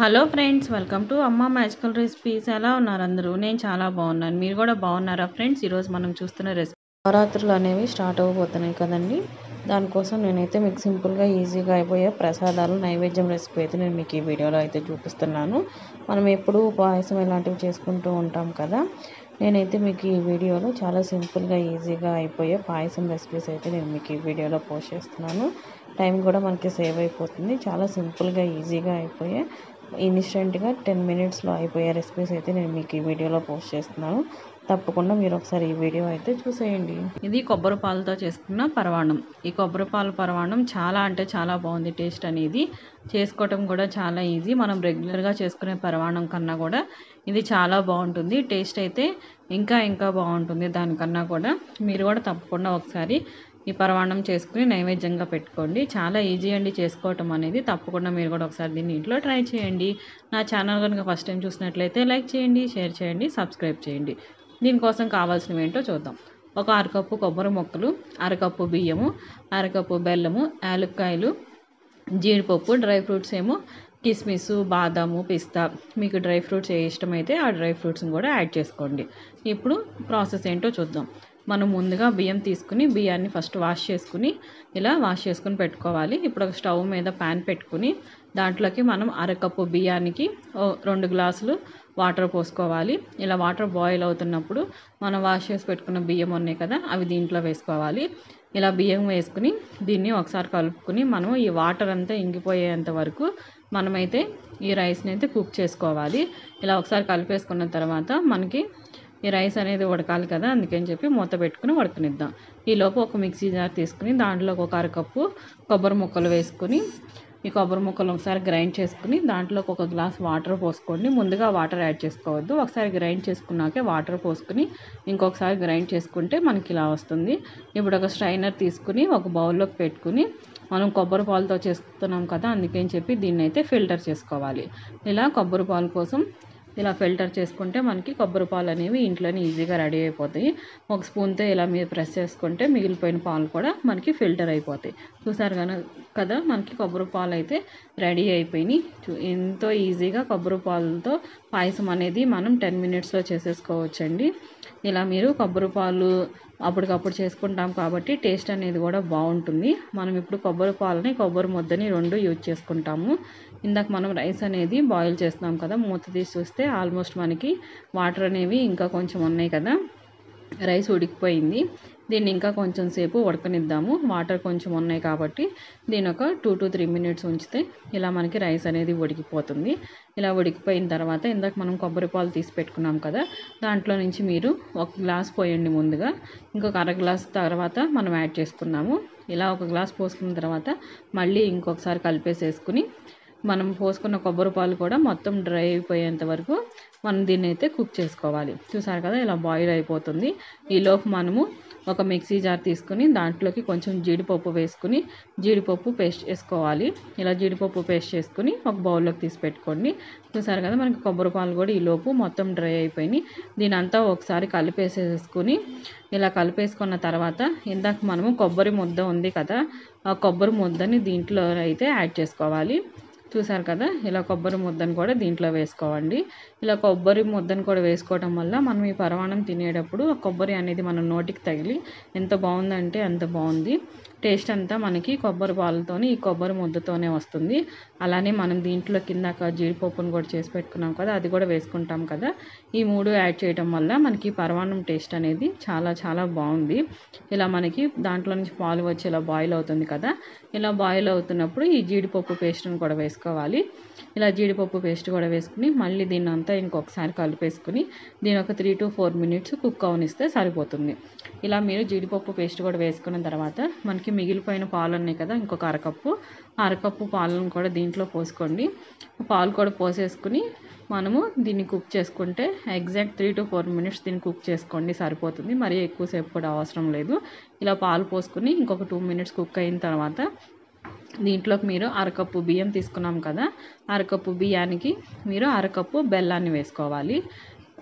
hello friends welcome to Amma magical recipes ఎలా ఉన్నారు అందరూ నేను చాలా బాగున్నాను మీరు కూడా బాగున్నారా ఫ్రెండ్స్ ఈరోజు మనం చూస్తున్న రెసిపీ నవరాత్రులు అనేవి స్టార్ట్ అవ్వబోతున్నాయి కదండి దానికోసం నేనైతే మీకు సింపుల్గా ఈజీగా అయిపోయే ప్రసాదాలు నైవేద్యం రెసిపీ అయితే నేను మీకు ఈ వీడియోలో అయితే చూపిస్తున్నాను మనం ఎప్పుడూ పాయసం ఇలాంటివి చేసుకుంటూ ఉంటాం కదా నేనైతే మీకు ఈ వీడియోలో చాలా సింపుల్గా ఈజీగా అయిపోయే పాయసం రెసిపీస్ అయితే నేను మీకు ఈ వీడియోలో పోస్ట్ చేస్తున్నాను టైం కూడా మనకి సేవ్ అయిపోతుంది చాలా సింపుల్గా ఈజీగా అయిపోయే ఇన్స్టెంట్గా టెన్ మినిట్స్లో అయిపోయే రెసిపీస్ అయితే నేను మీకు ఈ వీడియోలో పోస్ట్ చేస్తున్నాను తప్పకుండా మీరు ఒకసారి ఈ వీడియో అయితే చూసేయండి ఇది కొబ్బరి పాలతో చేసుకున్న పరవాణం ఈ కొబ్బరి పాల పరవాణం చాలా అంటే చాలా బాగుంది టేస్ట్ అనేది చేసుకోవటం కూడా చాలా ఈజీ మనం రెగ్యులర్గా చేసుకునే పరవాణం కన్నా కూడా ఇది చాలా బాగుంటుంది టేస్ట్ అయితే ఇంకా ఇంకా బాగుంటుంది దానికన్నా కూడా మీరు కూడా తప్పకుండా ఒకసారి ఈ పరమాన్నం చేసుకుని నైవేద్యంగా పెట్టుకోండి చాలా ఈజీ అండి చేసుకోవటం అనేది తప్పకుండా మీరు కూడా ఒకసారి దీన్ని ఇంట్లో ట్రై చేయండి నా ఛానల్ కనుక ఫస్ట్ టైం చూసినట్లయితే లైక్ చేయండి షేర్ చేయండి సబ్స్క్రైబ్ చేయండి దీనికోసం కావాల్సినవి ఏంటో చూద్దాం ఒక అరకప్పు కొబ్బరి మొక్కలు అరకప్పు బియ్యము అరకప్పు బెల్లము యాలక్కాయలు జీడిపప్పు డ్రై ఫ్రూట్స్ ఏమో కిస్మిస్ బాదాము పిస్తా మీకు డ్రై ఫ్రూట్స్ ఏ ఇష్టమైతే ఆ డ్రై ఫ్రూట్స్ని కూడా యాడ్ చేసుకోండి ఇప్పుడు ప్రాసెస్ ఏంటో చూద్దాం మనం ముందుగా బియ్యం తీసుకుని బియ్యాన్ని ఫస్ట్ వాష్ చేసుకుని ఇలా వాష్ చేసుకుని పెట్టుకోవాలి ఇప్పుడు ఒక స్టవ్ మీద ప్యాన్ పెట్టుకుని దాంట్లోకి మనం అరకప్పు బియ్యానికి రెండు గ్లాసులు వాటర్ పోసుకోవాలి ఇలా వాటర్ బాయిల్ అవుతున్నప్పుడు మనం వాష్ చేసి పెట్టుకున్న బియ్యం ఉన్నాయి కదా అవి దీంట్లో వేసుకోవాలి ఇలా బియ్యం వేసుకుని దీన్ని ఒకసారి కలుపుకుని మనం ఈ వాటర్ అంతా ఇంగిపోయేంత వరకు మనమైతే ఈ రైస్ని అయితే కుక్ చేసుకోవాలి ఇలా ఒకసారి కలిపేసుకున్న తర్వాత మనకి ఈ రైస్ అనేది ఉడకాలి కదా అందుకని చెప్పి మూత పెట్టుకుని ఉడకనిద్దాం ఈలోపు ఒక మిక్సీ జార్ తీసుకుని దాంట్లో ఒక అరకప్పు కొబ్బరి ముక్కలు వేసుకుని ఈ కొబ్బరి ముక్కలు ఒకసారి గ్రైండ్ చేసుకుని దాంట్లో ఒక గ్లాస్ వాటర్ పోసుకోండి ముందుగా వాటర్ యాడ్ చేసుకోవద్దు ఒకసారి గ్రైండ్ చేసుకున్నాకే వాటర్ పోసుకుని ఇంకొకసారి గ్రైండ్ చేసుకుంటే మనకి ఇలా వస్తుంది ఇప్పుడు ఒక స్ట్రైనర్ తీసుకుని ఒక బౌల్లోకి పెట్టుకుని మనం కొబ్బరి పాలతో చేస్తున్నాం కదా అందుకని చెప్పి దీన్ని అయితే ఫిల్టర్ చేసుకోవాలి ఇలా కొబ్బరి పాలు కోసం ఇలా ఫిల్టర్ చేసుకుంటే మనకి కొబ్బరి పాలు అనేవి ఇంట్లోనే ఈజీగా రెడీ అయిపోతాయి ఒక స్పూన్తో ఇలా మీరు ప్రెస్ చేసుకుంటే మిగిలిపోయిన పాలు కూడా మనకి ఫిల్టర్ అయిపోతాయి చూసారు కనుక కదా మనకి కొబ్బరి పాలు అయితే రెడీ అయిపోయినాయి ఎంతో ఈజీగా కొబ్బరి పాలతో పాయసం అనేది మనం టెన్ మినిట్స్లో చేసేసుకోవచ్చండి ఇలా మీరు కొబ్బరి పాలు అప్పటికప్పుడు చేసుకుంటాం కాబట్టి టేస్ట్ అనేది కూడా బాగుంటుంది మనం ఇప్పుడు కొబ్బరి పాలని కొబ్బరి ముద్దని రెండు యూజ్ చేసుకుంటాము ఇందాక మనం రైస్ అనేది బాయిల్ చేస్తున్నాం కదా మూత తీసి చూస్తే ఆల్మోస్ట్ మనకి వాటర్ అనేవి ఇంకా కొంచెం ఉన్నాయి కదా రైస్ ఉడికిపోయింది దీన్ని ఇంకా కొంచెం సేపు ఉడకనిద్దాము వాటర్ కొంచెం ఉన్నాయి కాబట్టి దీని ఒక టూ టు త్రీ మినిట్స్ ఉంచితే ఇలా మనకి రైస్ అనేది ఉడికిపోతుంది ఇలా ఉడికిపోయిన తర్వాత ఇందాక మనం కొబ్బరి పాలు తీసి పెట్టుకున్నాం కదా దాంట్లో నుంచి మీరు ఒక గ్లాస్ పోయండి ముందుగా ఇంకొక అర గ్లాస్ తర్వాత మనం యాడ్ చేసుకున్నాము ఇలా ఒక గ్లాస్ పోసుకున్న తర్వాత మళ్ళీ ఇంకొకసారి కలిపేసేసుకుని మనం పోసుకున్న కొబ్బరి పాలు కూడా మొత్తం డ్రై అయిపోయేంత వరకు మనం దీన్ని అయితే కుక్ చేసుకోవాలి చూసారు కదా ఇలా బాయిల్ అయిపోతుంది ఈలోపు మనము ఒక మిక్సీ జార్ తీసుకుని దాంట్లోకి కొంచెం జీడిపప్పు వేసుకుని జీడిపప్పు పేస్ట్ చేసుకోవాలి ఇలా జీడిపప్పు పేస్ట్ చేసుకుని ఒక బౌల్లోకి తీసి పెట్టుకోండి చూసారు కదా మనకి కొబ్బరి పాలు కూడా ఈలోపు మొత్తం డ్రై అయిపోయినాయి దీని అంతా ఒకసారి కలిపేసేసుకుని ఇలా కలిపేసుకున్న తర్వాత ఇందాక మనము కొబ్బరి ముద్ద ఉంది కదా ఆ కొబ్బరి ముద్దని దీంట్లో అయితే యాడ్ చేసుకోవాలి చూసారు కదా ఇలా కొబ్బరి ముద్దను కూడా దీంట్లో వేసుకోవండి ఇలా కొబ్బరి ముద్దను కూడా వేసుకోవడం వల్ల మనం ఈ పరమాణం తినేటప్పుడు కొబ్బరి అనేది మన నోటికి తగిలి ఎంత బాగుందంటే అంత బాగుంది టేస్ట్ అంతా మనకి కొబ్బరి పాలతోని ఈ కొబ్బరి ముద్దతోనే వస్తుంది అలానే మనం దీంట్లో కిందాక జీడిపప్పును కూడా చేసి పెట్టుకున్నాం కదా అది కూడా వేసుకుంటాం కదా ఈ మూడు యాడ్ చేయడం వల్ల మనకి పరమాణం టేస్ట్ అనేది చాలా చాలా బాగుంది ఇలా మనకి దాంట్లో నుంచి పాలు వచ్చి ఇలా బాయిల్ అవుతుంది కదా ఇలా బాయిల్ అవుతున్నప్పుడు ఈ జీడిపప్పు పేస్ట్ని కూడా వేసుకోవాలి ఇలా జీడిపప్పు పేస్ట్ కూడా వేసుకుని మళ్ళీ దీన్ని అంతా ఇంకొకసారి కలిపేసుకుని దీని ఒక three to four minutes cook అవనిస్తే సరిపోతుంది ఇలా మీరు జీడిపప్పు పేస్ట్ కూడా వేసుకున్న తర్వాత మనకి మిగిలిపోయిన పాలు ఉన్నాయి కదా ఇంకొక అరకప్పు అరకప్పు పాలను కూడా దీంట్లో పోసుకోండి పాలు కూడా పోసేసుకుని మనము దీన్ని కుక్ చేసుకుంటే exact three to four minutes దీన్ని కుక్ చేసుకోండి సరిపోతుంది మరీ ఎక్కువసేపు కూడా అవసరం లేదు ఇలా పాలు పోసుకుని ఇంకొక టూ మినిట్స్ కుక్ అయిన తర్వాత దీంట్లోకి మీరు అరకప్పు బియ్యం తీసుకున్నాం కదా అరకప్పు బియ్యానికి మీరు అరకప్పు బెల్లాన్ని వేసుకోవాలి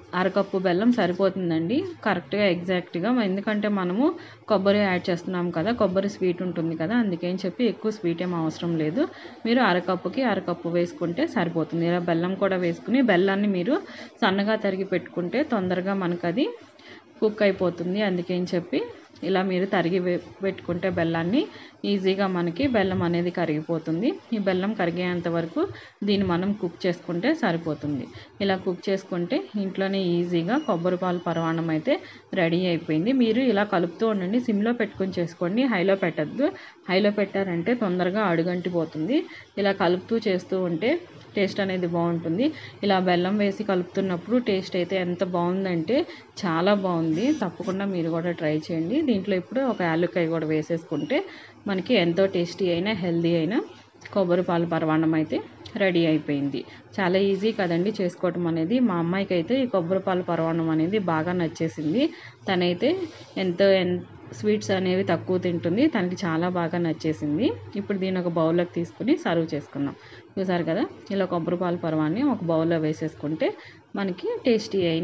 అరకప్పు బెల్లం సరిపోతుందండి కరెక్ట్గా ఎగ్జాక్ట్గా ఎందుకంటే మనము కొబ్బరి యాడ్ చేస్తున్నాం కదా కొబ్బరి స్వీట్ ఉంటుంది కదా అందుకని చెప్పి ఎక్కువ స్వీట్ ఏం అవసరం లేదు మీరు అరకప్పుకి అరకప్పు వేసుకుంటే సరిపోతుంది ఇలా బెల్లం కూడా వేసుకుని బెల్లాన్ని మీరు సన్నగా తరిగి పెట్టుకుంటే తొందరగా మనకు అది కుక్ అయిపోతుంది అందుకని చెప్పి ఇలా మీరు తరిగి వే- పెట్టుకుంటే బెల్లాన్ని ఈజీగా మనకి బెల్లం అనేది కరిగిపోతుంది ఈ బెల్లం కరిగేంత వరకు దీన్ని మనం కుక్ చేసుకుంటే సరిపోతుంది ఇలా కుక్ చేసుకుంటే ఇంట్లోనే ఈజీగా కొబ్బరి పాలు పరమాణం అయితే రెడీ అయిపోయింది మీరు ఇలా కలుపుతూ ఉండండి సిమ్లో పెట్టుకొని చేసుకోండి హైలో పెట్టద్దు హైలో పెట్టారంటే తొందరగా అడుగంటిపోతుంది ఇలా కలుపుతూ చేస్తూ ఉంటే టేస్ట్ అనేది బాగుంటుంది ఇలా బెల్లం వేసి కలుపుతున్నప్పుడు టేస్ట్ అయితే ఎంత బాగుందంటే చాలా బాగుంది తప్పకుండా మీరు కూడా ట్రై చేయండి దీంట్లో ఇప్పుడు ఒక యాలక్కాయ కూడా వేసేసుకుంటే మనకి ఎంతో టేస్టీ అయినా హెల్దీ అయినా కొబ్బరి పాలు పరవాణం అయితే రెడీ అయిపోయింది చాలా ఈజీ కదండి చేసుకోవటం అనేది మా అమ్మాయికి అయితే ఈ కొబ్బరి పాలు పరవాణం అనేది బాగా నచ్చేసింది తనైతే ఎంతో ఎన్ స్వీట్స్ అనేవి తక్కువ తింటుంది తనకి చాలా బాగా నచ్చేసింది ఇప్పుడు దీన్ని ఒక బౌల్లోకి తీసుకుని సర్వ్ చేసుకుందాం చూసారు కదా ఇలా కొబ్బరి పాలు పరవాన్ని ఒక బౌల్లో వేసేసుకుంటే మనకి టేస్టీ అయిన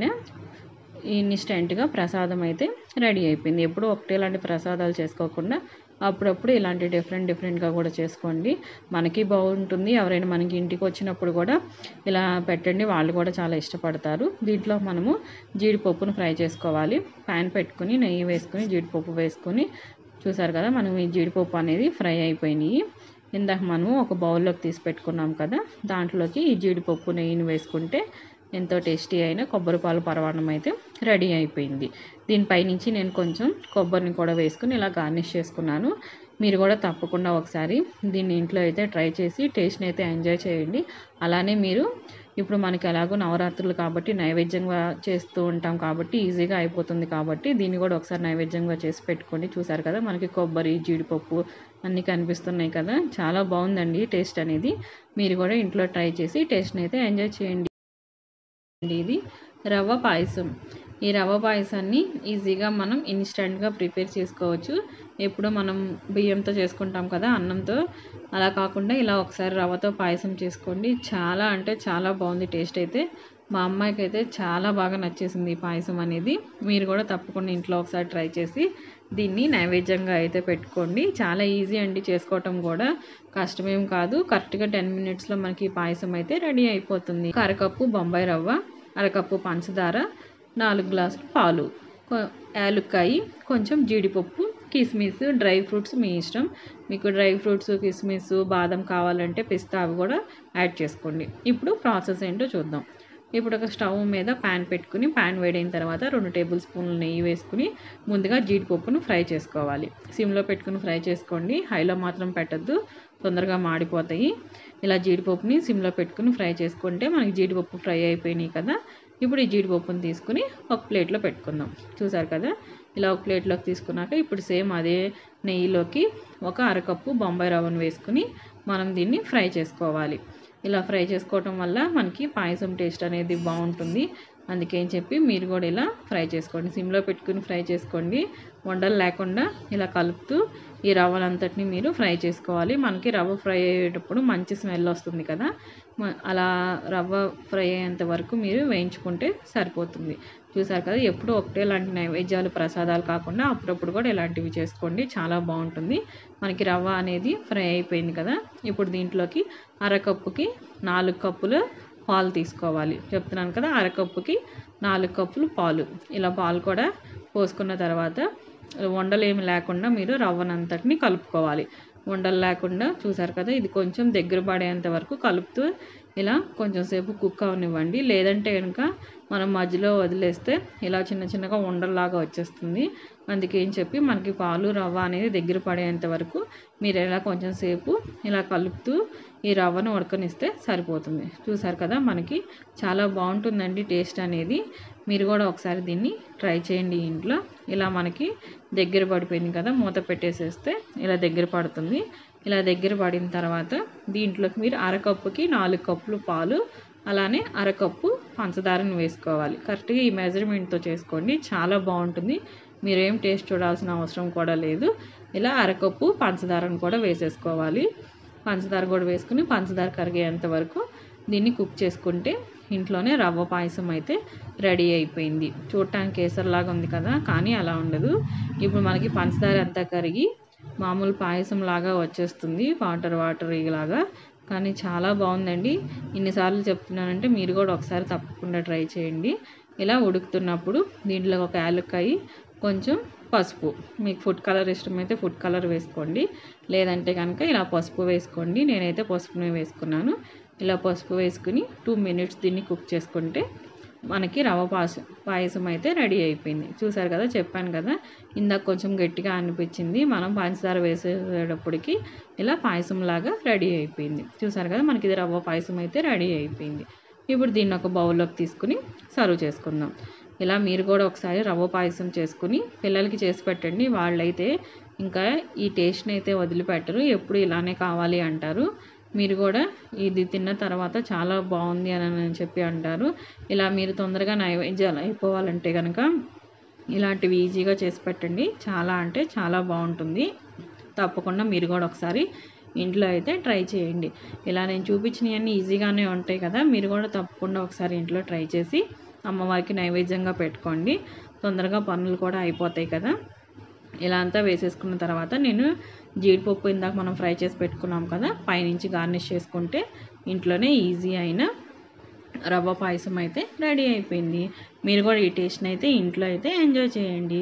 ఇన్స్టెంట్గా ప్రసాదం అయితే రెడీ అయిపోయింది ఎప్పుడు ఒకటే లాంటి ప్రసాదాలు చేసుకోకుండా అప్పుడప్పుడు ఇలాంటి డిఫరెంట్ డిఫరెంట్గా కూడా చేసుకోండి మనకి బాగుంటుంది ఎవరైనా మనకి ఇంటికి వచ్చినప్పుడు కూడా ఇలా పెట్టండి వాళ్ళు కూడా చాలా ఇష్టపడతారు దీంట్లో మనము జీడిపప్పును ఫ్రై చేసుకోవాలి ప్యాన్ పెట్టుకుని నెయ్యి వేసుకుని జీడిపప్పు వేసుకొని చూసారు కదా మనం ఈ జీడిపప్పు అనేది ఫ్రై అయిపోయినాయి ఇందాక మనము ఒక బౌల్లోకి తీసి పెట్టుకున్నాం కదా దాంట్లోకి ఈ జీడిపప్పు నెయ్యిని వేసుకుంటే ఎంతో టేస్టీ అయిన కొబ్బరి పాలు పరవాణం అయితే రెడీ అయిపోయింది దీనిపై నుంచి నేను కొంచెం కొబ్బరిని కూడా వేసుకుని ఇలా గార్నిష్ చేసుకున్నాను మీరు కూడా తప్పకుండా ఒకసారి దీన్ని ఇంట్లో అయితే ట్రై చేసి టేస్ట్ని అయితే ఎంజాయ్ చేయండి అలానే మీరు ఇప్పుడు మనకి ఎలాగో నవరాత్రులు కాబట్టి నైవేద్యంగా చేస్తూ ఉంటాం కాబట్టి ఈజీగా అయిపోతుంది కాబట్టి దీన్ని కూడా ఒకసారి నైవేద్యంగా చేసి పెట్టుకోండి చూసారు కదా మనకి కొబ్బరి జీడిపప్పు అన్నీ కనిపిస్తున్నాయి కదా చాలా బాగుందండి టేస్ట్ అనేది మీరు కూడా ఇంట్లో ట్రై చేసి టేస్ట్ని అయితే ఎంజాయ్ చేయండి ఇది రవ్వ పాయసం ఈ రవ్వ పాయసాన్ని ఈజీగా మనం ఇన్స్టెంట్గా ప్రిపేర్ చేసుకోవచ్చు ఎప్పుడు మనం బియ్యంతో చేసుకుంటాం కదా అన్నంతో అలా కాకుండా ఇలా ఒకసారి రవ్వతో పాయసం చేసుకోండి చాలా అంటే చాలా బాగుంది టేస్ట్ అయితే మా అమ్మాయికి అయితే చాలా బాగా నచ్చేసింది ఈ పాయసం అనేది మీరు కూడా తప్పకుండా ఇంట్లో ఒకసారి ట్రై చేసి దీన్ని నైవేద్యంగా అయితే పెట్టుకోండి చాలా ఈజీ అండి చేసుకోవటం కూడా కష్టమేం కాదు కరెక్ట్గా టెన్ మినిట్స్లో మనకి ఈ పాయసం అయితే రెడీ అయిపోతుంది ఒక అరకప్పు బొంబాయి రవ్వ అరకప్పు పంచదార నాలుగు గ్లాసులు పాలు కొ- యాలుక్కాయ కొంచెం జీడిపప్పు కిస్మిస్ డ్రై ఫ్రూట్స్ మీ ఇష్టం మీకు డ్రై ఫ్రూట్స్ కిస్మిస్ బాదం కావాలంటే పిస్తా అవి కూడా యాడ్ చేసుకోండి ఇప్పుడు ప్రాసెస్ ఏంటో చూద్దాం ఇప్పుడు ఒక స్టవ్ మీద ప్యాన్ పెట్టుకుని ప్యాన్ వేడైన తర్వాత రెండు టేబుల్ స్పూన్లు నెయ్యి వేసుకుని ముందుగా జీడిపప్పును ఫ్రై చేసుకోవాలి సిమ్లో పెట్టుకుని ఫ్రై చేసుకోండి హైలో మాత్రం పెట్టద్దు తొందరగా మాడిపోతాయి ఇలా జీడిపప్పుని సిమ్లో పెట్టుకుని ఫ్రై చేసుకుంటే మనకి జీడిపప్పు ఫ్రై అయిపోయినాయి కదా ఇప్పుడు ఈ జీడిపప్పుని తీసుకుని ఒక ప్లేట్లో పెట్టుకుందాం చూసారు కదా ఇలా ఒక ప్లేట్లోకి తీసుకున్నాక ఇప్పుడు సేమ్ అదే నెయ్యిలోకి ఒక అరకప్పు బొంబాయి రవ్వను వేసుకుని మనం దీన్ని ఫ్రై చేసుకోవాలి ఇలా ఫ్రై చేసుకోవటం వల్ల మనకి పాయసం టేస్ట్ అనేది బాగుంటుంది అందుకని చెప్పి మీరు కూడా ఇలా ఫ్రై చేసుకోండి సిమ్లో పెట్టుకుని ఫ్రై చేసుకోండి వండలు లేకుండా ఇలా కలుపుతూ ఈ రవ్వలంతటిని మీరు ఫ్రై చేసుకోవాలి మనకి రవ్వ ఫ్రై అయ్యేటప్పుడు మంచి స్మెల్ వస్తుంది కదా మ- అలా రవ్వ ఫ్రై అయ్యేంత వరకు మీరు వేయించుకుంటే సరిపోతుంది చూసారు కదా ఎప్పుడు ఒకటే లాంటి నైవేద్యాలు ప్రసాదాలు కాకుండా అప్పుడప్పుడు కూడా ఇలాంటివి చేసుకోండి చాలా బాగుంటుంది మనకి రవ్వ అనేది ఫ్రై అయిపోయింది కదా ఇప్పుడు దీంట్లోకి అరకప్పుకి నాలుగు కప్పులు పాలు తీసుకోవాలి చెప్తున్నాను కదా అరకప్పుకి నాలుగు కప్పులు పాలు ఇలా పాలు కూడా పోసుకున్న తర్వాత వండలు ఏమి లేకుండా మీరు రవ్వనంతటిని కలుపుకోవాలి ఉండలు లేకుండా చూసారు కదా ఇది కొంచెం దగ్గర పడేంత వరకు కలుపుతూ ఇలా కొంచెం సేపు కుక్ అవనివ్వండి లేదంటే కనుక మనం మధ్యలో వదిలేస్తే ఇలా చిన్న చిన్నగా ఉండల్లాగా వచ్చేస్తుంది అందుకే ఏం చెప్పి మనకి పాలు రవ్వ అనేది దగ్గర పడేంత వరకు మీరు ఇలా కొంచెం సేపు ఇలా కలుపుతూ ఈ రవ్వను ఉడకనిస్తే సరిపోతుంది చూసారు కదా మనకి చాలా బాగుంటుందండి టేస్ట్ అనేది మీరు కూడా ఒకసారి దీన్ని ట్రై చేయండి ఇంట్లో ఇలా మనకి దగ్గర పడిపోయింది కదా మూత పెట్టేసేస్తే ఇలా దగ్గర పడుతుంది ఇలా దగ్గర పడిన తర్వాత దీంట్లోకి మీరు అరకప్పుకి నాలుగు కప్పులు పాలు అలానే అరకప్పు పంచదారని వేసుకోవాలి కరెక్ట్గా ఈ మెజర్మెంట్తో చేసుకోండి చాలా బాగుంటుంది మీరేం టేస్ట్ చూడాల్సిన అవసరం కూడా లేదు ఇలా అరకప్పు పంచదారను కూడా వేసేసుకోవాలి పంచదార కూడా వేసుకుని పంచదార కరిగేంత వరకు దీన్ని కుక్ చేసుకుంటే ఇంట్లోనే రవ్వ పాయసం అయితే రెడీ అయిపోయింది చూడటానికి కేసరిలాగా ఉంది కదా కానీ అలా ఉండదు ఇప్పుడు మనకి పంచదార అంతా కరిగి మామూలు పాయసం లాగా వచ్చేస్తుంది వాటర్ వాటర్ లాగా కానీ చాలా బాగుందండి ఇన్నిసార్లు చెప్తున్నానంటే మీరు కూడా ఒకసారి తప్పకుండా ట్రై చేయండి ఇలా ఉడుకుతున్నప్పుడు దీంట్లో ఒక యాలక్కాయి కొంచెం పసుపు మీకు ఫుడ్ కలర్ ఇష్టమైతే ఫుడ్ కలర్ వేసుకోండి లేదంటే కనుక ఇలా పసుపు వేసుకోండి నేనైతే పసుపుని వేసుకున్నాను ఇలా పసుపు వేసుకుని టూ మినిట్స్ దీన్ని కుక్ చేసుకుంటే మనకి రవ్వ పాయసం పాయసం అయితే రెడీ అయిపోయింది చూసారు కదా చెప్పాను కదా ఇందాక కొంచెం గట్టిగా అనిపించింది మనం పంచదార వేసేటప్పటికి ఇలా పాయసం లాగా రెడీ అయిపోయింది చూసారు కదా మనకి ఇది రవ్వ పాయసం అయితే రెడీ అయిపోయింది ఇప్పుడు దీన్ని ఒక బౌల్లోకి తీసుకుని సర్వ్ చేసుకుందాం ఇలా మీరు కూడా ఒకసారి రవ్వ పాయసం చేసుకుని పిల్లలకి చేసి పెట్టండి వాళ్ళైతే ఇంకా ఈ టేస్ట్ని అయితే వదిలిపెట్టరు ఎప్పుడు ఇలానే కావాలి అంటారు మీరు కూడా ఇది తిన్న తర్వాత చాలా బాగుంది అని చెప్పి అంటారు ఇలా మీరు తొందరగా నైవేద్యాలు అయిపోవాలంటే కనుక ఇలాంటివి ఈజీగా చేసి పెట్టండి చాలా అంటే చాలా బాగుంటుంది తప్పకుండా మీరు కూడా ఒకసారి ఇంట్లో అయితే ట్రై చేయండి ఇలా నేను చూపించినవన్నీ ఈజీగానే ఉంటాయి కదా మీరు కూడా తప్పకుండా ఒకసారి ఇంట్లో ట్రై చేసి అమ్మవారికి నైవేద్యంగా పెట్టుకోండి తొందరగా పనులు కూడా అయిపోతాయి కదా ఇలా అంతా వేసేసుకున్న తర్వాత నేను జీడిపప్పు ఇందాక మనం ఫ్రై చేసి పెట్టుకున్నాం కదా పైనుంచి గార్నిష్ చేసుకుంటే ఇంట్లోనే ఈజీ అయిన రవ్వ పాయసం అయితే రెడీ అయిపోయింది మీరు కూడా ఈ టేస్ట్ని అయితే ఇంట్లో అయితే ఎంజాయ్ చేయండి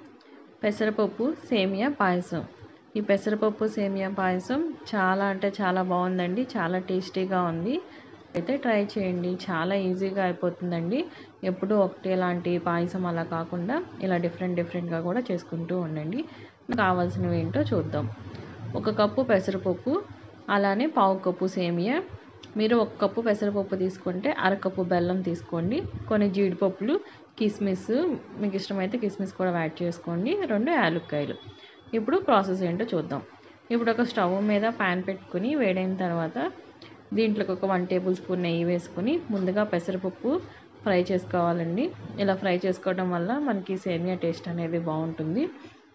పెసరపప్పు సేమియా పాయసం ఈ పెసరపప్పు సేమియా పాయసం చాలా అంటే చాలా బాగుందండి చాలా టేస్టీగా ఉంది అయితే ట్రై చేయండి చాలా ఈజీగా అయిపోతుందండి ఎప్పుడూ ఒకటే లాంటి పాయసం అలా కాకుండా ఇలా డిఫరెంట్ డిఫరెంట్గా కూడా చేసుకుంటూ ఉండండి కావాల్సినవి ఏంటో చూద్దాం ఒక కప్పు పెసరపప్పు అలానే పావు కప్పు సేమియా మీరు ఒక కప్పు పెసరపప్పు తీసుకుంటే అరకప్పు బెల్లం తీసుకోండి కొన్ని జీడిపప్పులు కిస్మిస్ మీకు ఇష్టమైతే కిస్మిస్ కూడా యాడ్ చేసుకోండి రెండు యాలక్కాయలు ఇప్పుడు ప్రాసెస్ ఏంటో చూద్దాం ఇప్పుడు ఒక స్టవ్ మీద ప్యాన్ పెట్టుకుని వేడైన తర్వాత దీంట్లోకి ఒక వన్ టేబుల్ స్పూన్ నెయ్యి వేసుకుని ముందుగా పెసరపప్పు ఫ్రై చేసుకోవాలండి ఇలా ఫ్రై చేసుకోవడం వల్ల మనకి సేమియా టేస్ట్ అనేది బాగుంటుంది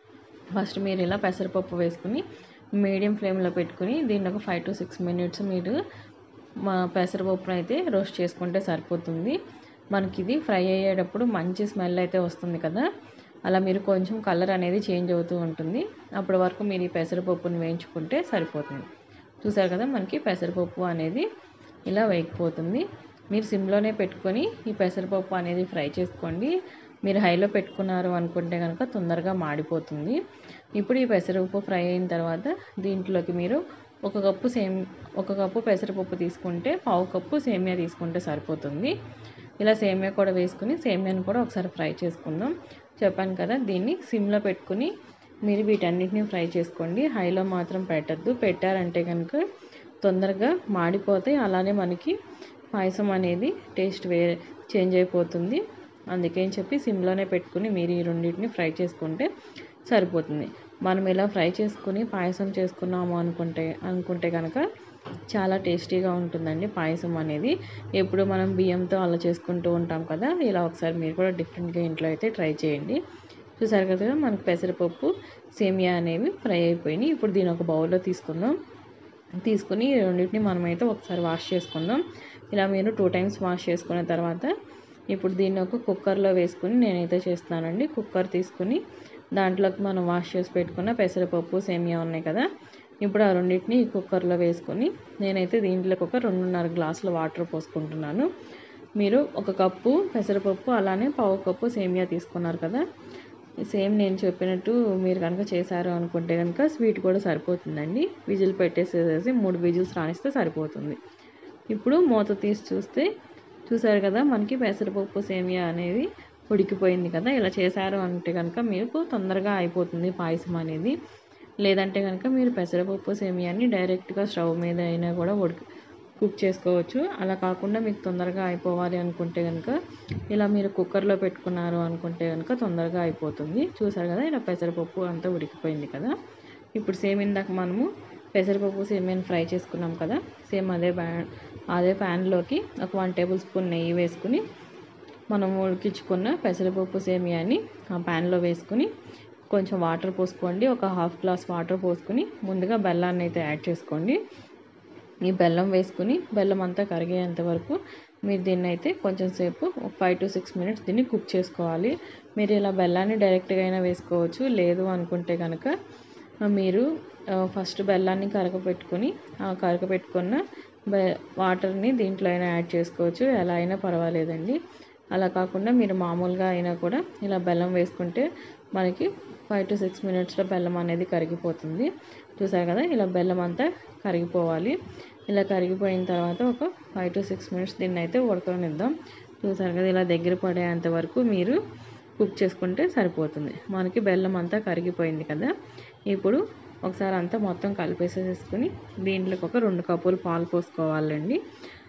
ఫస్ట్ మీరు ఇలా పెసరపప్పు వేసుకుని మీడియం ఫ్లేమ్లో పెట్టుకుని దీన్ని ఒక ఫైవ్ టు సిక్స్ మినిట్స్ మీరు మా పెసరపప్పును అయితే రోస్ట్ చేసుకుంటే సరిపోతుంది మనకి ఇది ఫ్రై అయ్యేటప్పుడు మంచి స్మెల్ అయితే వస్తుంది కదా అలా మీరు కొంచెం కలర్ అనేది చేంజ్ అవుతూ ఉంటుంది అప్పటి వరకు మీరు ఈ పెసరపప్పుని వేయించుకుంటే సరిపోతుంది చూసారు కదా మనకి పెసరపప్పు అనేది ఇలా వేయకపోతుంది మీరు సిమ్లోనే పెట్టుకొని ఈ పెసరపప్పు అనేది ఫ్రై చేసుకోండి మీరు హైలో పెట్టుకున్నారు అనుకుంటే కనుక తొందరగా మాడిపోతుంది ఇప్పుడు ఈ పెసరపప్పు ఫ్రై అయిన తర్వాత దీంట్లోకి మీరు ఒక కప్పు సేమ్ ఒక కప్పు పెసరపప్పు తీసుకుంటే పావు కప్పు సేమియా తీసుకుంటే సరిపోతుంది ఇలా సేమియా కూడా వేసుకుని సేమియాని కూడా ఒకసారి ఫ్రై చేసుకుందాం చెప్పాను కదా దీన్ని సిమ్లో పెట్టుకుని మీరు వీటన్నిటిని ఫ్రై చేసుకోండి హైలో మాత్రం పెట్టద్దు పెట్టారంటే కనుక తొందరగా మాడిపోతాయి అలానే మనకి పాయసం అనేది టేస్ట్ వేరే చేంజ్ అయిపోతుంది అందుకని చెప్పి సిమ్లోనే పెట్టుకుని మీరు ఈ రెండింటిని ఫ్రై చేసుకుంటే సరిపోతుంది మనం ఇలా ఫ్రై చేసుకుని పాయసం చేసుకున్నాము అనుకుంటే అనుకుంటే కనుక చాలా టేస్టీగా ఉంటుందండి పాయసం అనేది ఎప్పుడు మనం బియ్యంతో అలా చేసుకుంటూ ఉంటాం కదా ఇలా ఒకసారి మీరు కూడా డిఫరెంట్గా ఇంట్లో అయితే ట్రై చేయండి చూసారు కదా మనకు పెసరపప్పు సేమియా అనేవి ఫ్రై అయిపోయినాయి ఇప్పుడు దీని ఒక బౌల్లో తీసుకుందాం తీసుకుని రెండింటిని మనమైతే ఒకసారి వాష్ చేసుకుందాం ఇలా మీరు టూ టైమ్స్ వాష్ చేసుకున్న తర్వాత ఇప్పుడు దీన్ని ఒక కుక్కర్లో వేసుకుని నేనైతే చేస్తున్నానండి కుక్కర్ తీసుకుని దాంట్లోకి మనం వాష్ చేసి పెట్టుకున్న పెసరపప్పు సేమియా ఉన్నాయి కదా ఇప్పుడు ఆ రెండింటిని ఈ కుక్కర్లో వేసుకొని నేనైతే దీంట్లోకి ఒక రెండున్నర గ్లాసుల వాటర్ పోసుకుంటున్నాను మీరు ఒక కప్పు పెసరపప్పు అలానే పావు కప్పు సేమియా తీసుకున్నారు కదా సేమ్ నేను చెప్పినట్టు మీరు కనుక చేశారు అనుకుంటే కనుక స్వీట్ కూడా సరిపోతుందండి విజిల్ పెట్టేసేసి మూడు విజిల్స్ రానిస్తే సరిపోతుంది ఇప్పుడు మూత తీసి చూస్తే చూసారు కదా మనకి పెసరపప్పు సేమియా అనేది ఉడికిపోయింది కదా ఇలా చేశారు అంటే కనుక మీకు తొందరగా అయిపోతుంది పాయసం అనేది లేదంటే కనుక మీరు పెసరపప్పు సేమియాని డైరెక్ట్గా స్టవ్ మీద అయినా కూడా ఉడికి కుక్ చేసుకోవచ్చు అలా కాకుండా మీకు తొందరగా అయిపోవాలి అనుకుంటే కనుక ఇలా మీరు కుక్కర్లో పెట్టుకున్నారు అనుకుంటే కనుక తొందరగా అయిపోతుంది చూసారు కదా ఇలా పెసరపప్పు అంతా ఉడికిపోయింది కదా ఇప్పుడు సేమ్ ఇందాక మనము పెసరపప్పు సేమియాని ఫ్రై చేసుకున్నాం కదా సేమ్ అదే ప్యాన్ అదే ప్యాన్లోకి ఒక వన్ టేబుల్ స్పూన్ నెయ్యి వేసుకుని మనం ఉడికించుకున్న పెసరపప్పు సేమియాని ఆ ప్యాన్లో వేసుకుని కొంచెం వాటర్ పోసుకోండి ఒక హాఫ్ గ్లాస్ వాటర్ పోసుకుని ముందుగా బెల్లాన్ని అయితే యాడ్ చేసుకోండి ఈ బెల్లం వేసుకుని బెల్లం అంతా కరిగేంత వరకు మీరు దీన్ని అయితే కొంచెం సేపు ఫైవ్ టు సిక్స్ మినిట్స్ దీన్ని కుక్ చేసుకోవాలి మీరు ఇలా బెల్లాన్ని డైరెక్ట్గా అయినా వేసుకోవచ్చు లేదు అనుకుంటే కనుక మీరు ఫస్ట్ బెల్లాన్ని కరగపెట్టుకొని ఆ కరగపెట్టుకున్న బె వాటర్ని దీంట్లో అయినా యాడ్ చేసుకోవచ్చు ఎలా అయినా పర్వాలేదండి అలా కాకుండా మీరు మామూలుగా అయినా కూడా ఇలా బెల్లం వేసుకుంటే మనకి ఫైవ్ టు సిక్స్ మినిట్స్లో బెల్లం అనేది కరిగిపోతుంది చూసారు కదా ఇలా బెల్లం అంతా కరిగిపోవాలి ఇలా కరిగిపోయిన తర్వాత ఒక ఫైవ్ టు సిక్స్ మినిట్స్ దీన్ని అయితే ఉడకనిద్దాం చూసారు కదా ఇలా దగ్గర పడేంత వరకు మీరు కుక్ చేసుకుంటే సరిపోతుంది మనకి బెల్లం అంతా కరిగిపోయింది కదా ఇప్పుడు ఒకసారి అంతా మొత్తం కలిపేసేసుకుని దీంట్లోకి ఒక రెండు కప్పులు పాలు పోసుకోవాలండి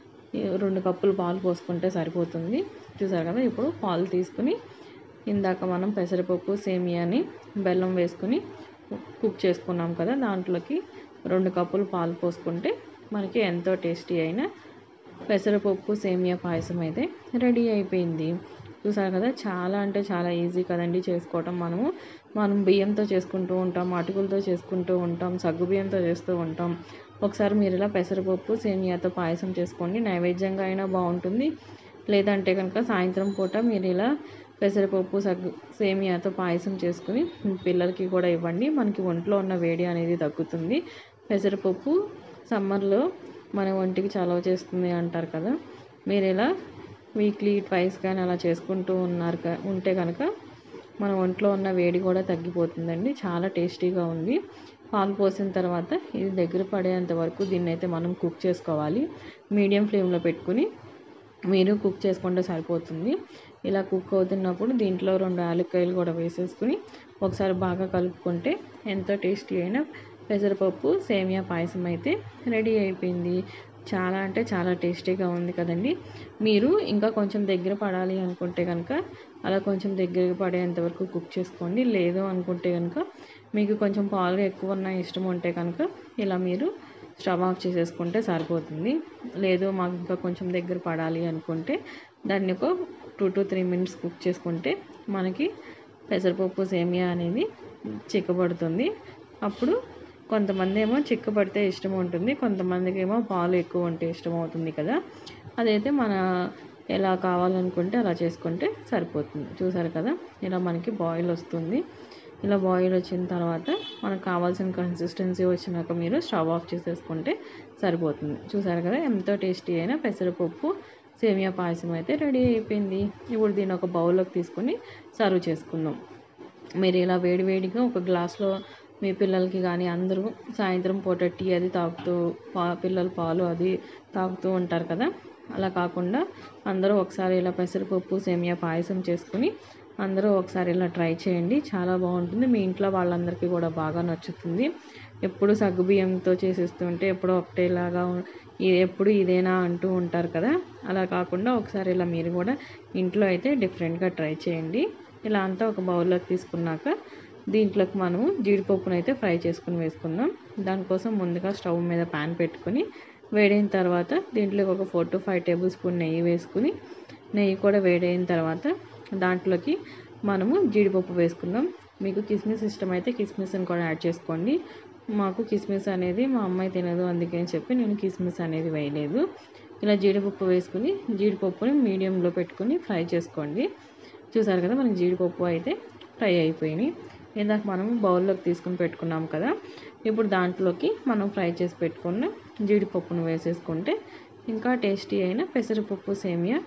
రెండు కప్పులు పాలు పోసుకుంటే సరిపోతుంది చూసారు కదా ఇప్పుడు పాలు తీసుకుని ఇందాక మనం పెసరపప్పు సేమియాని బెల్లం వేసుకుని కుక్ చేసుకున్నాం కదా దాంట్లోకి రెండు కప్పులు పాలు పోసుకుంటే మనకి ఎంతో టేస్టీ అయిన పెసరపప్పు సేమియా పాయసం అయితే రెడీ అయిపోయింది చూసారు కదా చాలా అంటే చాలా ఈజీ కదండి చేసుకోవటం మనము మనం బియ్యంతో చేసుకుంటూ ఉంటాం అటుకులతో చేసుకుంటూ ఉంటాం సగ్గు బియ్యంతో చేస్తూ ఉంటాం ఒకసారి మీరు ఇలా పెసరపప్పు సేమియాతో పాయసం చేసుకోండి నైవేద్యంగా అయినా బాగుంటుంది లేదంటే కనుక సాయంత్రం పూట మీరు ఇలా పెసరపప్పు సగ్గు సేమియాతో పాయసం చేసుకుని పిల్లలకి కూడా ఇవ్వండి మనకి ఒంట్లో ఉన్న వేడి అనేది తగ్గుతుంది పెసరపప్పు సమ్మర్లో మన ఒంటికి చలవ చేస్తుంది అంటారు కదా మీరు ఇలా వీక్లీ ట్వైస్ కానీ అలా చేసుకుంటూ ఉన్నారు ఉంటే కనుక మన ఒంట్లో ఉన్న వేడి కూడా తగ్గిపోతుందండి చాలా టేస్టీగా ఉంది పాలు పోసిన తర్వాత ఇది దగ్గర పడేంత వరకు దీన్ని అయితే మనం కుక్ చేసుకోవాలి మీడియం ఫ్లేమ్లో పెట్టుకుని మీరు కుక్ చేసుకుంటే సరిపోతుంది ఇలా కుక్ అవుతున్నప్పుడు దీంట్లో రెండు యాలక్కాయలు కూడా వేసేసుకుని ఒకసారి బాగా కలుపుకుంటే ఎంతో టేస్టీ అయిన పెసరపప్పు సేమియా పాయసం అయితే రెడీ అయిపోయింది చాలా అంటే చాలా టేస్టీగా ఉంది కదండి మీరు ఇంకా కొంచెం దగ్గర పడాలి అనుకుంటే కనుక అలా కొంచెం దగ్గర పడేంత వరకు కుక్ చేసుకోండి లేదు అనుకుంటే కనుక మీకు కొంచెం పాలు ఎక్కువ ఉన్న ఇష్టం ఉంటే కనుక ఇలా మీరు స్టవ్ ఆఫ్ చేసేసుకుంటే సరిపోతుంది లేదు మాకు ఇంకా కొంచెం దగ్గర పడాలి అనుకుంటే దాన్ని ఒక two to three minutes cook చేసుకుంటే మనకి పెసరపప్పు సేమియా అనేది చిక్కబడుతుంది అప్పుడు కొంతమంది ఏమో చిక్కబడితే ఇష్టం ఉంటుంది కొంతమందికి ఏమో పాలు ఎక్కువ ఉంటే ఇష్టం అవుతుంది కదా అదైతే మన ఎలా కావాలనుకుంటే అలా చేసుకుంటే సరిపోతుంది చూసారు కదా ఇలా మనకి బాయిల్ వస్తుంది ఇలా బాయిల్ వచ్చిన తర్వాత మనకు కావాల్సిన కన్సిస్టెన్సీ వచ్చినాక మీరు స్టవ్ ఆఫ్ చేసేసుకుంటే సరిపోతుంది చూసారు కదా ఎంతో టేస్టీ అయిన పెసరపప్పు సేమియా పాయసం అయితే రెడీ అయిపోయింది ఇప్పుడు దీన్ని ఒక బౌల్లోకి తీసుకొని సర్వ్ చేసుకుందాం మీరు ఇలా వేడివేడిగా ఒక గ్లాస్లో మీ పిల్లలకి కానీ అందరూ సాయంత్రం పూట టీ అది తాగుతూ పా పిల్లలు పాలు అది తాగుతూ ఉంటారు కదా అలా కాకుండా అందరూ ఒకసారి ఇలా పెసరపప్పు సేమియా పాయసం చేసుకుని అందరూ ఒకసారి ఇలా ట్రై చేయండి చాలా బాగుంటుంది మీ ఇంట్లో వాళ్ళందరికీ కూడా బాగా నచ్చుతుంది ఎప్పుడు సగ్గుబియ్యంతో చేసేస్తుంటే ఎప్పుడో ఒకటేలాగా ఎప్పుడు ఇదేనా అంటూ ఉంటారు కదా అలా కాకుండా ఒకసారి ఇలా మీరు కూడా ఇంట్లో అయితే డిఫరెంట్గా ట్రై చేయండి ఇలా అంతా ఒక బౌల్లోకి తీసుకున్నాక దీంట్లోకి మనము జీడిపప్పును అయితే ఫ్రై చేసుకుని వేసుకుందాం దానికోసం ముందుగా స్టవ్ మీద ప్యాన్ పెట్టుకుని వేడైన తర్వాత దీంట్లోకి ఒక four to five tablespoon నెయ్యి వేసుకుని నెయ్యి కూడా వేడైన తర్వాత దాంట్లోకి మనము జీడిపప్పు వేసుకుందాం మీకు కిస్మిస్ ఇష్టం అయితే కిస్మిస్ని కూడా యాడ్ చేసుకోండి మాకు కిస్మిస్ అనేది మా అమ్మాయి తినదు అందుకని చెప్పి నేను కిస్మిస్ అనేది వేయలేదు ఇలా జీడిపప్పు వేసుకుని జీడిపప్పుని మీడియంలో పెట్టుకుని ఫ్రై చేసుకోండి చూసారు కదా మనకి జీడిపప్పు అయితే ఫ్రై అయిపోయినాయి ఇందాక మనం బౌల్లోకి తీసుకుని పెట్టుకున్నాం కదా ఇప్పుడు దాంట్లోకి మనం ఫ్రై చేసి పెట్టుకున్న జీడిపప్పును వేసేసుకుంటే ఇంకా టేస్టీ అయిన పెసరపప్పు సేమియా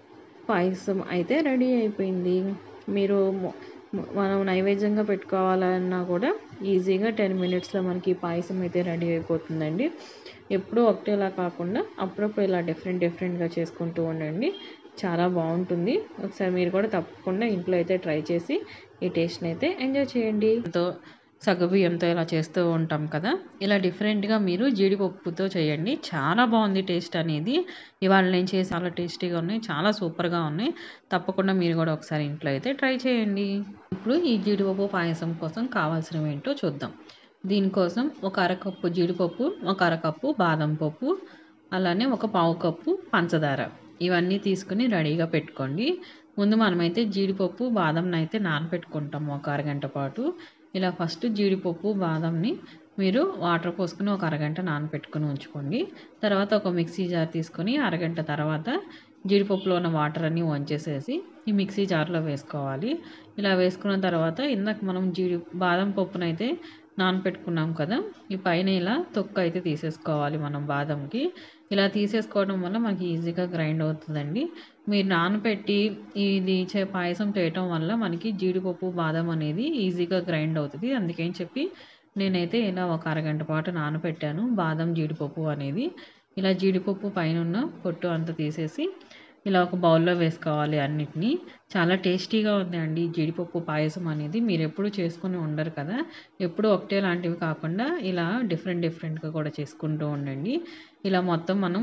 పాయసం అయితే రెడీ అయిపోయింది మీరు మనం నైవేద్యంగా పెట్టుకోవాలన్నా కూడా ఈజీగా టెన్ మినిట్స్లో మనకి పాయసం అయితే రెడీ అయిపోతుందండి ఎప్పుడూ ఒకటేలా కాకుండా అప్పుడప్పుడు ఇలా డిఫరెంట్ డిఫరెంట్గా చేసుకుంటూ ఉండండి చాలా బాగుంటుంది ఒకసారి మీరు కూడా తప్పకుండా ఇంట్లో అయితే ట్రై చేసి ఈ టేస్ట్ని అయితే ఎంజాయ్ చేయండి సగ్గుబియ్యంతో ఇలా చేస్తూ ఉంటాం కదా ఇలా డిఫరెంట్గా మీరు జీడిపప్పుతో చేయండి చాలా బాగుంది టేస్ట్ అనేది ఇవాళ నేను చేసి చాలా టేస్టీగా ఉన్నాయి చాలా సూపర్గా ఉన్నాయి తప్పకుండా మీరు కూడా ఒకసారి ఇంట్లో అయితే ట్రై చేయండి ఇప్పుడు ఈ జీడిపప్పు పాయసం కోసం కావాల్సినవి ఏంటో చూద్దాం దీనికోసం ఒక అరకప్పు జీడిపప్పు ఒక అరకప్పు బాదం పప్పు అలానే ఒక పావు కప్పు పంచదార ఇవన్నీ తీసుకుని రెడీగా పెట్టుకోండి ముందు మనమైతే జీడిపప్పు బాదంని అయితే నానబెట్టుకుంటాము ఒక అరగంట పాటు ఇలా ఫస్ట్ జీడిపప్పు బాదంని మీరు వాటర్ పోసుకొని ఒక అరగంట నానబెట్టుకొని ఉంచుకోండి తర్వాత ఒక మిక్సీ జార్ తీసుకొని అరగంట తర్వాత జీడిపప్పులో ఉన్న వాటర్ అన్నీ వంచేసేసి ఈ మిక్సీ జార్లో వేసుకోవాలి ఇలా వేసుకున్న తర్వాత ఇందాక మనం జీడి బాదం పప్పునైతే నానపెట్టుకున్నాం కదా ఈ పైన ఇలా తొక్క అయితే తీసేసుకోవాలి మనం బాదంకి ఇలా తీసేసుకోవడం వల్ల మనకి ఈజీగా గ్రైండ్ అవుతుందండి మీరు నానపెట్టి ఇది చే పాయసం చేయటం వల్ల మనకి జీడిపప్పు బాదం అనేది ఈజీగా గ్రైండ్ అవుతుంది అందుకని చెప్పి నేనైతే ఇలా ఒక అరగంట పాటు నానపెట్టాను బాదం జీడిపప్పు అనేది ఇలా జీడిపప్పు పైన ఉన్న పొట్టు అంతా తీసేసి ఇలా ఒక బౌల్లో వేసుకోవాలి అన్నిటినీ చాలా టేస్టీగా ఉంది అండి జీడిపప్పు పాయసం అనేది మీరు ఎప్పుడు చేసుకుని ఉండరు కదా ఎప్పుడు ఒకటే లాంటివి కాకుండా ఇలా డిఫరెంట్ డిఫరెంట్గా కూడా చేసుకుంటూ ఉండండి ఇలా మొత్తం మనం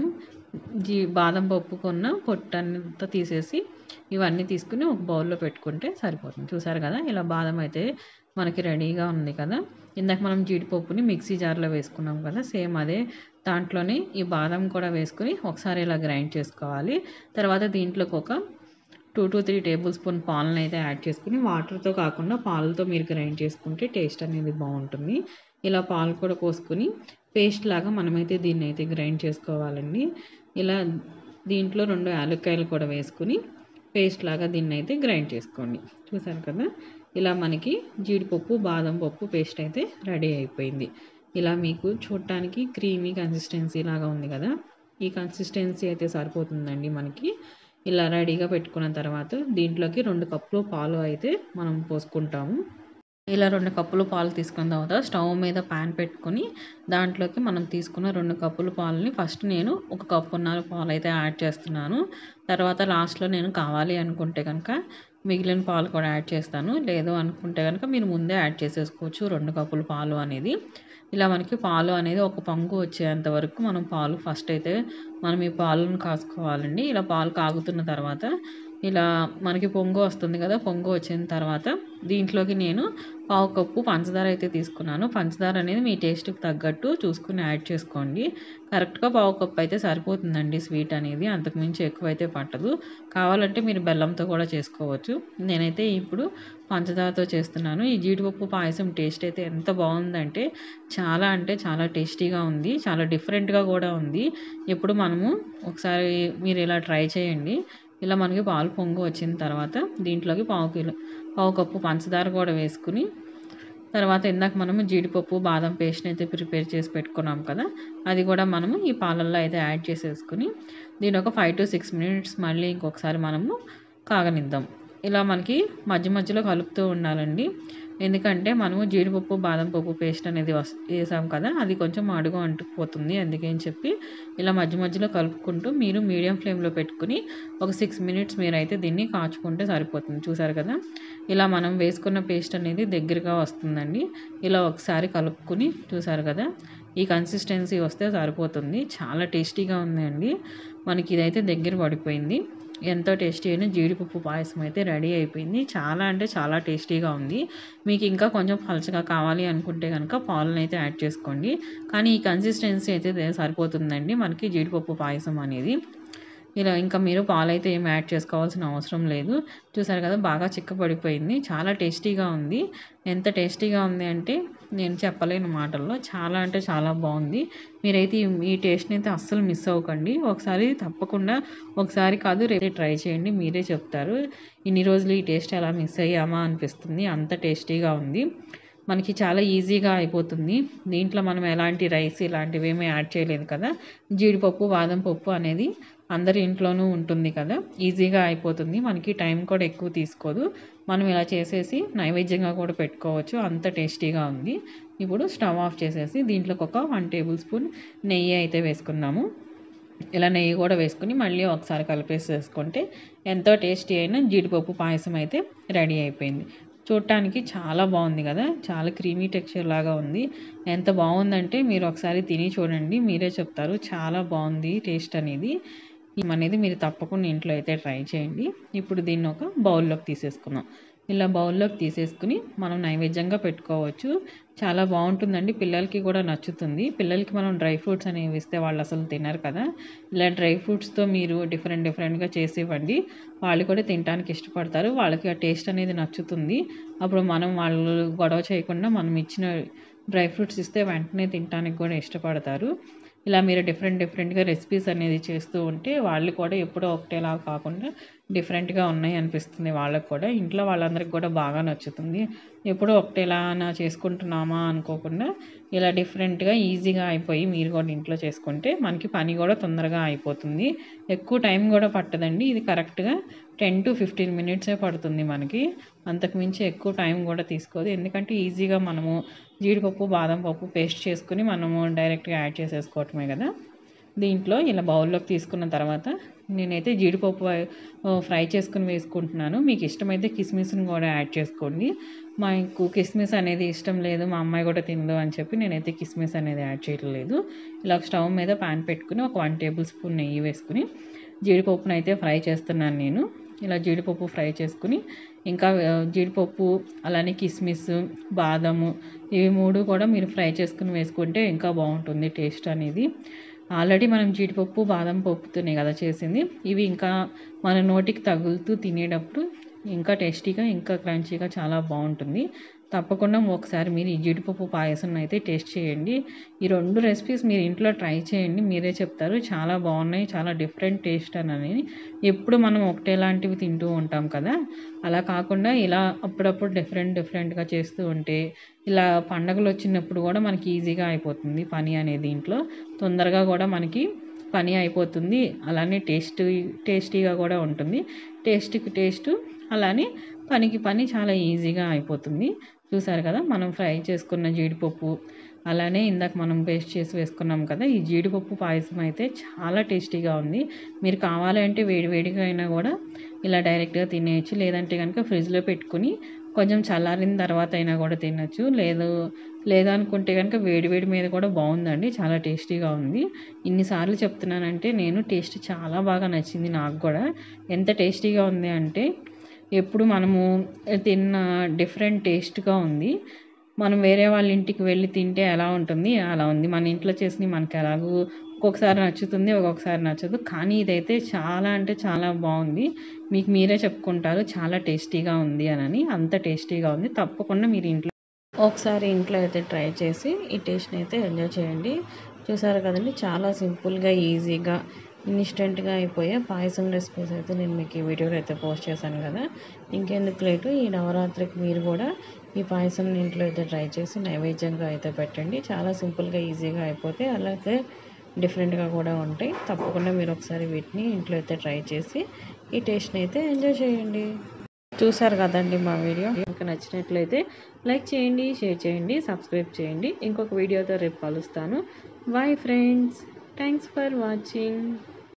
జీ బాదం పప్పుకున్న పొట్టంతా తీసేసి ఇవన్నీ తీసుకుని ఒక బౌల్లో పెట్టుకుంటే సరిపోతుంది చూసారు కదా ఇలా బాదం అయితే మనకి రెడీగా ఉంది కదా ఇందాక మనం జీడిపప్పుని మిక్సీ జార్లో వేసుకున్నాం కదా సేమ్ అదే దాంట్లోనే ఈ బాదం కూడా వేసుకుని ఒకసారి ఇలా గ్రైండ్ చేసుకోవాలి తర్వాత దీంట్లోకి ఒక two to three tablespoon పాలను అయితే యాడ్ చేసుకుని వాటర్తో కాకుండా పాలతో మీరు గ్రైండ్ చేసుకుంటే టేస్ట్ అనేది బాగుంటుంది ఇలా పాలు కూడా పోసుకొని పేస్ట్ లాగా మనమైతే దీన్ని అయితే గ్రైండ్ చేసుకోవాలండి ఇలా దీంట్లో రెండు యాలక్కాయలు కూడా వేసుకుని పేస్ట్ లాగా దీన్ని అయితే గ్రైండ్ చేసుకోండి చూసారు కదా ఇలా మనకి జీడిపప్పు బాదం పప్పు పేస్ట్ అయితే రెడీ అయిపోయింది ఇలా మీకు చూడటానికి క్రీమీ కన్సిస్టెన్సీ లాగా ఉంది కదా ఈ కన్సిస్టెన్సీ అయితే సరిపోతుందండి మనకి ఇలా రెడీగా పెట్టుకున్న తర్వాత దీంట్లోకి రెండు కప్పులు పాలు అయితే మనం పోసుకుంటాము ఇలా రెండు కప్పులు పాలు తీసుకున్న తర్వాత స్టవ్ మీద ప్యాన్ పెట్టుకొని దాంట్లోకి మనం తీసుకున్న రెండు కప్పుల పాలని ఫస్ట్ నేను ఒక కప్పున్నర పాలు అయితే యాడ్ చేస్తున్నాను తర్వాత లాస్ట్లో నేను కావాలి అనుకుంటే కనుక మిగిలిన పాలు కూడా యాడ్ చేస్తాను లేదు అనుకుంటే కనుక మీరు ముందే యాడ్ చేసేసుకోవచ్చు రెండు కప్పుల పాలు అనేది ఇలా మనకి పాలు అనేది ఒక పొంగు వచ్చేంత వరకు మనం పాలు ఫస్ట్ అయితే మనం ఈ పాలను కాసుకోవాలండి ఇలా పాలు కాగుతున్న తర్వాత ఇలా మనకి పొంగు వస్తుంది కదా పొంగు వచ్చిన తర్వాత దీంట్లోకి నేను పావు కప్పు పంచదార అయితే తీసుకున్నాను పంచదార అనేది మీ టేస్ట్కి తగ్గట్టు చూసుకుని యాడ్ చేసుకోండి కరెక్ట్గా పావు కప్పు అయితే సరిపోతుందండి స్వీట్ అనేది అంతకుమించి ఎక్కువ అయితే పట్టదు కావాలంటే మీరు బెల్లంతో కూడా చేసుకోవచ్చు నేనైతే ఇప్పుడు పంచదారతో చేస్తున్నాను ఈ జీడిపప్పు పాయసం టేస్ట్ అయితే ఎంత బాగుందంటే చాలా అంటే చాలా టేస్టీగా ఉంది చాలా డిఫరెంట్గా కూడా ఉంది ఎప్పుడు మనము ఒకసారి మీరు ఇలా ట్రై చేయండి ఇలా మనకి పాలు పొంగు వచ్చిన తర్వాత దీంట్లోకి పావు కిలో పావు కప్పు పంచదార కూడా వేసుకుని తర్వాత ఇందాక మనము జీడిపప్పు బాదం పేస్ట్ని అయితే ప్రిపేర్ చేసి పెట్టుకున్నాం కదా అది కూడా మనము ఈ పాలల్లో అయితే యాడ్ చేసేసుకుని దీని ఒక ఫైవ్ టు సిక్స్ మినిట్స్ మళ్ళీ ఇంకొకసారి మనము కాగనిద్దాం ఇలా మనకి మధ్య మధ్యలో కలుపుతూ ఉండాలండి ఎందుకంటే మనము జీడిపప్పు బాదం పప్పు పేస్ట్ అనేది వస్ వేసాం కదా అది కొంచెం అడుగు అంటుకుపోతుంది అందుకని చెప్పి ఇలా మధ్య మధ్యలో కలుపుకుంటూ మీరు మీడియం ఫ్లేమ్లో పెట్టుకుని ఒక సిక్స్ మినిట్స్ మీరైతే దీన్ని కాచుకుంటే సరిపోతుంది చూసారు కదా ఇలా మనం వేసుకున్న పేస్ట్ అనేది దగ్గరగా వస్తుందండి ఇలా ఒకసారి కలుపుకుని చూసారు కదా ఈ కన్సిస్టెన్సీ వస్తే సరిపోతుంది చాలా టేస్టీగా ఉందండి మనకి ఇదైతే దగ్గర పడిపోయింది ఎంతో టేస్టీ అయిన జీడిపప్పు పాయసం అయితే రెడీ అయిపోయింది చాలా అంటే చాలా టేస్టీగా ఉంది మీకు ఇంకా కొంచెం పలచగా కావాలి అనుకుంటే కనుక పాలను అయితే యాడ్ చేసుకోండి కానీ ఈ కన్సిస్టెన్సీ అయితే సరిపోతుందండి మనకి జీడిపప్పు పాయసం అనేది ఇలా ఇంకా మీరు పాలైతే ఏం యాడ్ చేసుకోవాల్సిన అవసరం లేదు చూసారు కదా బాగా చిక్కబడిపోయింది చాలా టేస్టీగా ఉంది ఎంత టేస్టీగా ఉంది అంటే నేను చెప్పలేని మాటల్లో చాలా అంటే చాలా బాగుంది మీరైతే ఈ- ఈ టేస్ట్ని అయితే అస్సలు మిస్ అవ్వకండి ఒకసారి తప్పకుండా ఒకసారి కాదు రేపు ట్రై చేయండి మీరే చెప్తారు ఇన్ని రోజులు ఈ టేస్ట్ ఎలా మిస్ అయ్యామా అనిపిస్తుంది అంత టేస్టీగా ఉంది మనకి చాలా ఈజీగా అయిపోతుంది దీంట్లో మనం ఎలాంటి రైస్ ఇలాంటివి ఏమీ యాడ్ చేయలేదు కదా జీడిపప్పు బాదం పప్పు అనేది అందరి ఇంట్లోనూ ఉంటుంది కదా ఈజీగా అయిపోతుంది మనకి టైం కూడా ఎక్కువ తీసుకోదు మనం ఇలా చేసేసి నైవేద్యంగా కూడా పెట్టుకోవచ్చు అంత టేస్టీగా ఉంది ఇప్పుడు స్టవ్ ఆఫ్ చేసేసి దీంట్లోకి ఒక వన్ టేబుల్ స్పూన్ నెయ్యి అయితే వేసుకుందాము ఇలా నెయ్యి కూడా వేసుకుని మళ్ళీ ఒకసారి కలిపేసేసుకుంటే ఎంతో టేస్టీ అయిన జీడిపప్పు పాయసం అయితే రెడీ అయిపోయింది చూడటానికి చాలా బాగుంది కదా చాలా క్రీమీ టెక్స్చర్ లాగా ఉంది ఎంత బాగుందంటే మీరు ఒకసారి తిని చూడండి మీరే చెప్తారు చాలా బాగుంది టేస్ట్ అనేది అనేది మీరు తప్పకుండా ఇంట్లో అయితే ట్రై చేయండి ఇప్పుడు దీన్ని ఒక బౌల్లోకి తీసేసుకుందాం ఇలా బౌల్లోకి తీసేసుకుని మనం నైవేద్యంగా పెట్టుకోవచ్చు చాలా బాగుంటుందండి పిల్లలకి కూడా నచ్చుతుంది పిల్లలకి మనం డ్రై ఫ్రూట్స్ అనేవి ఇస్తే వాళ్ళు అసలు తినరు కదా ఇలా డ్రై ఫ్రూట్స్తో మీరు డిఫరెంట్ డిఫరెంట్గా చేసి ఇవ్వండి వాళ్ళు కూడా తినడానికి ఇష్టపడతారు వాళ్ళకి ఆ టేస్ట్ అనేది నచ్చుతుంది అప్పుడు మనం వాళ్ళు గొడవ చేయకుండా మనం ఇచ్చిన డ్రై ఫ్రూట్స్ ఇస్తే వెంటనే తినడానికి కూడా ఇష్టపడతారు ఇలా మీరు డిఫరెంట్ డిఫరెంట్గా రెసిపీస్ అనేది చేస్తూ ఉంటే వాళ్ళు కూడా ఎప్పుడో ఒకటేలా కాకుండా డిఫరెంట్గా ఉన్నాయి అనిపిస్తుంది వాళ్ళకి కూడా ఇంట్లో వాళ్ళందరికీ కూడా బాగా నచ్చుతుంది ఎప్పుడో ఒకటేలా నా చేసుకుంటున్నామా అనుకోకుండా ఇలా డిఫరెంట్గా ఈజీగా అయిపోయి మీరు కూడా ఇంట్లో చేసుకుంటే మనకి పని కూడా తొందరగా అయిపోతుంది ఎక్కువ టైం కూడా పట్టదండి ఇది కరెక్ట్గా టెన్ టు ఫిఫ్టీన్ మినిట్సే పడుతుంది మనకి అంతకుమించి ఎక్కువ టైం కూడా తీసుకోదు ఎందుకంటే ఈజీగా మనము జీడిపప్పు బాదం పప్పు పేస్ట్ చేసుకుని మనము డైరెక్ట్గా యాడ్ చేసేసుకోవటమే కదా దీంట్లో ఇలా బౌల్లోకి తీసుకున్న తర్వాత నేనైతే జీడిపప్పు ఫ్రై చేసుకుని వేసుకుంటున్నాను మీకు ఇష్టమైతే కిస్మిస్ని కూడా యాడ్ చేసుకోండి మాకు కిస్మిస్ అనేది ఇష్టం లేదు మా అమ్మాయి కూడా తిందు అని చెప్పి నేనైతే కిస్మిస్ అనేది యాడ్ చేయడం లేదు ఇలా స్టవ్ మీద పాన్ పెట్టుకుని ఒక వన్ టేబుల్ స్పూన్ నెయ్యి వేసుకుని జీడిపప్పును అయితే ఫ్రై చేస్తున్నాను నేను ఇలా జీడిపప్పు ఫ్రై చేసుకుని ఇంకా జీడిపప్పు అలానే కిస్మిస్ బాదము ఇవి మూడు కూడా మీరు ఫ్రై చేసుకుని వేసుకుంటే ఇంకా బాగుంటుంది టేస్ట్ అనేది ఆల్రెడీ మనం జీడిపప్పు బాదం పప్పుతోనే కదా చేసింది ఇవి ఇంకా మన నోటికి తగులుతూ తినేటప్పుడు ఇంకా టేస్టీగా ఇంకా క్రంచీగా చాలా బాగుంటుంది తప్పకుండా ఒకసారి మీరు ఈ జీడిపప్పు పాయసం అయితే టేస్ట్ చేయండి ఈ రెండు రెసిపీస్ మీరు ఇంట్లో ట్రై చేయండి మీరే చెప్తారు చాలా బాగున్నాయి చాలా డిఫరెంట్ టేస్ట్ అని ఎప్పుడు మనం ఒకటేలాంటివి తింటూ ఉంటాం కదా అలా కాకుండా ఇలా అప్పుడప్పుడు డిఫరెంట్ డిఫరెంట్గా చేస్తూ ఉంటే ఇలా పండగలు వచ్చినప్పుడు కూడా మనకి ఈజీగా అయిపోతుంది పని అనేది ఇంట్లో తొందరగా కూడా మనకి పని అయిపోతుంది అలానే టేస్ట్ టేస్టీగా కూడా ఉంటుంది టేస్ట్కి టేస్ట్ అలానే పనికి పని చాలా ఈజీగా అయిపోతుంది చూసారు కదా మనం ఫ్రై చేసుకున్న జీడిపప్పు అలానే ఇందాక మనం పేస్ట్ చేసి వేసుకున్నాం కదా ఈ జీడిపప్పు పాయసం అయితే చాలా టేస్టీగా ఉంది మీరు కావాలంటే వేడివేడిగా అయినా కూడా ఇలా డైరెక్ట్గా తినేయచ్చు లేదంటే కనుక ఫ్రిడ్జ్లో పెట్టుకుని కొంచెం చల్లారిన తర్వాత అయినా కూడా తినచ్చు లేదు లేదనుకుంటే కనుక వేడివేడి మీద కూడా బాగుందండి చాలా టేస్టీగా ఉంది ఇన్నిసార్లు చెప్తున్నానంటే నేను టేస్ట్ చాలా బాగా నచ్చింది నాకు కూడా ఎంత టేస్టీగా ఉంది అంటే ఎప్పుడు మనము తిన్న డిఫరెంట్ టేస్ట్గా ఉంది మనం వేరే వాళ్ళ ఇంటికి వెళ్ళి తింటే ఎలా ఉంటుంది అలా ఉంది మన ఇంట్లో చేసినవి మనకి ఎలాగో ఒక్కొక్కసారి నచ్చుతుంది ఒక్కొక్కసారి నచ్చదు కానీ ఇదైతే చాలా అంటే చాలా బాగుంది మీకు మీరే చెప్పుకుంటారు చాలా టేస్టీగా ఉంది అని అంత టేస్టీగా ఉంది తప్పకుండా మీరు ఇంట్లో ఒకసారి ఇంట్లో అయితే ట్రై చేసి ఈ టేస్ట్ని అయితే ఎంజాయ్ చేయండి చూసారు కదండి చాలా సింపుల్గా ఈజీగా ఇన్స్టెంట్గా అయిపోయే పాయసం రెసిపీస్ అయితే నేను మీకు ఈ వీడియోలో అయితే పోస్ట్ చేశాను కదా ఇంకెందుకు లేటు ఈ నవరాత్రికి మీరు కూడా ఈ పాయసం ఇంట్లో అయితే ట్రై చేసి నైవేద్యంగా అయితే పెట్టండి చాలా సింపుల్గా ఈజీగా అయిపోతే అలాగే డిఫరెంట్గా కూడా ఉంటాయి తప్పకుండా మీరు ఒకసారి వీటిని ఇంట్లో అయితే ట్రై చేసి ఈ టేస్ట్ని అయితే ఎంజాయ్ చేయండి చూసారు కదండి మా వీడియో మీకు నచ్చినట్లయితే లైక్ చేయండి షేర్ చేయండి సబ్స్క్రైబ్ చేయండి ఇంకొక వీడియోతో రేపు కలుస్తాను bye friends thanks for watching